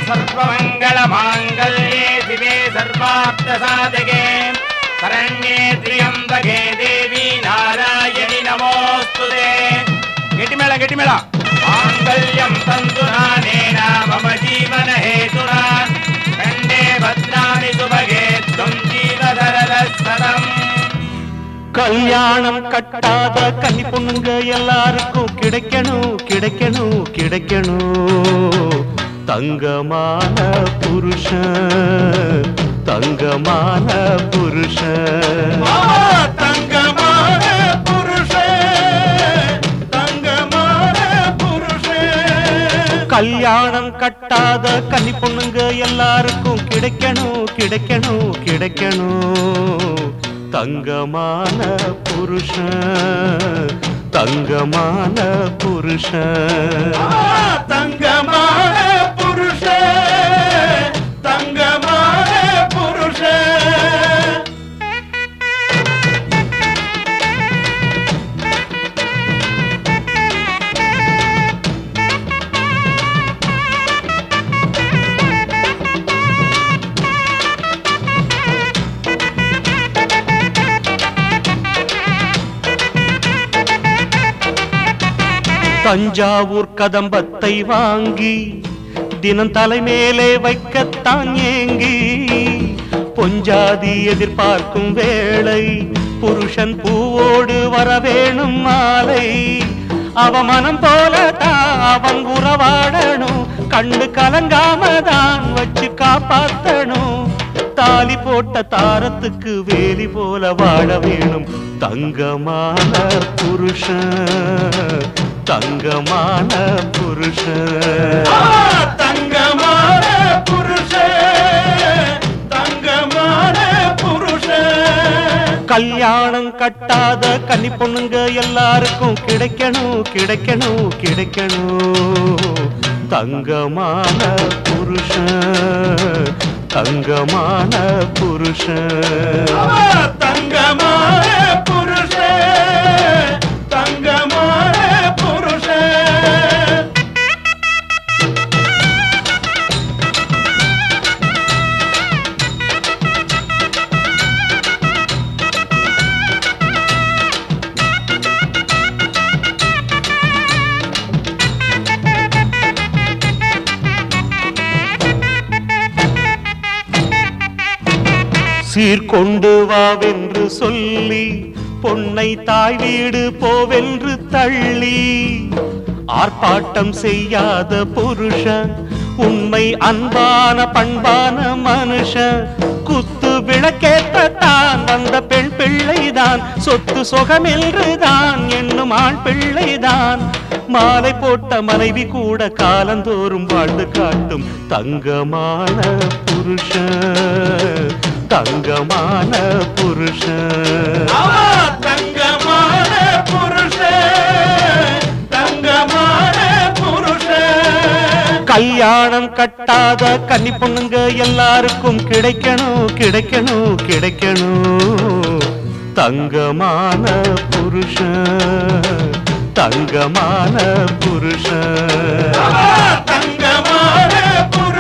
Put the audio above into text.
सर्वमङ्गलमाङ्गल्ये शिवे सर्वार्थसाधके शरण्ये त्र्यम्बके देवी नारायणि नमोऽस्तु ते गटिमेळ गटिमेळ माङ्गल्यं तन्तुनानेन मम जीवन हेतुना कण्डे भद्राणि सुभगे त्वं जीवधरः सदम् கல்யாணம் கட்டாத கன்னி பொண்ணுங்க எல்லாருக்கும் கிடைக்கணும் கிடைக்கணும் கிடைக்கணும் தங்கமான புருஷன் தங்கமான புருஷன் தங்கமான புருஷன் தங்கமான புருஷன் கல்யாணம் கட்டாத கன்னி பொண்ணுங்க எல்லாருக்கும் கிடைக்கணும் கிடைக்கணும் கிடைக்கணும் தங்கமான புருஷன் தங்கமான புருஷன் தங்கமான புருஷன் தங்கமான புருஷன் தஞ்சாவூர் கதம்பத்தை வாங்கி தினம் தலைமேலே வைக்கத்தான் ஏங்கி பொஞ்சாதி எதிர்பார்க்கும் வேளை புருஷன் பூவோடு வரவேணும் மாலை அவ மனம் போல தான் அவன் உறவாடணும் கண்ணு கலங்காம தான் வச்சு காப்பாத்தணும் தாலி போட்ட தாரத்துக்கு வேலி போல வாழ வேணும் தங்கமான புருஷன் தங்கமான புருஷன் தங்கமான புருஷன் தங்கமான புருஷன் கல்யாணம் கட்டாத கன்னி பொண்ணுங்க எல்லாருக்கும் கிடைக்கணும் கிடைக்கணும் கிடைக்கணும் தங்கமான புருஷன் தங்கமான புருஷன் தங்கமான புருஷன் தங்கமான புருஷன் சீர்கொண்டு வாவென்று சொல்லி பொன்னை தாய் வீடு போவென்று தள்ளி ஆர்ப்பாட்டம் செய்யாத புருஷன் உண்மை அன்பான பண்பான மனுஷன் குத்து விளக்கேற்றத்தான் வந்த பெண் பிள்ளைதான் சொத்து சுகமென்றுதான் என்னும் ஆண் பிள்ளைதான் மாலை போட்ட மனைவி கூட காலந்தோறும் வாழ்ந்து காட்டும் தங்கமான புருஷன் தங்கமான புருஷன் தங்கமான புருஷன் தங்கமான புருஷன் கல்யாணம் கட்டாத கன்னி பொண்ணுங்க எல்லாருக்கும் கிடைக்கணும் கிடைக்கணும் கிடைக்கணும் தங்கமான புருஷன் தங்கமான புருஷன் தங்கமான புருஷன்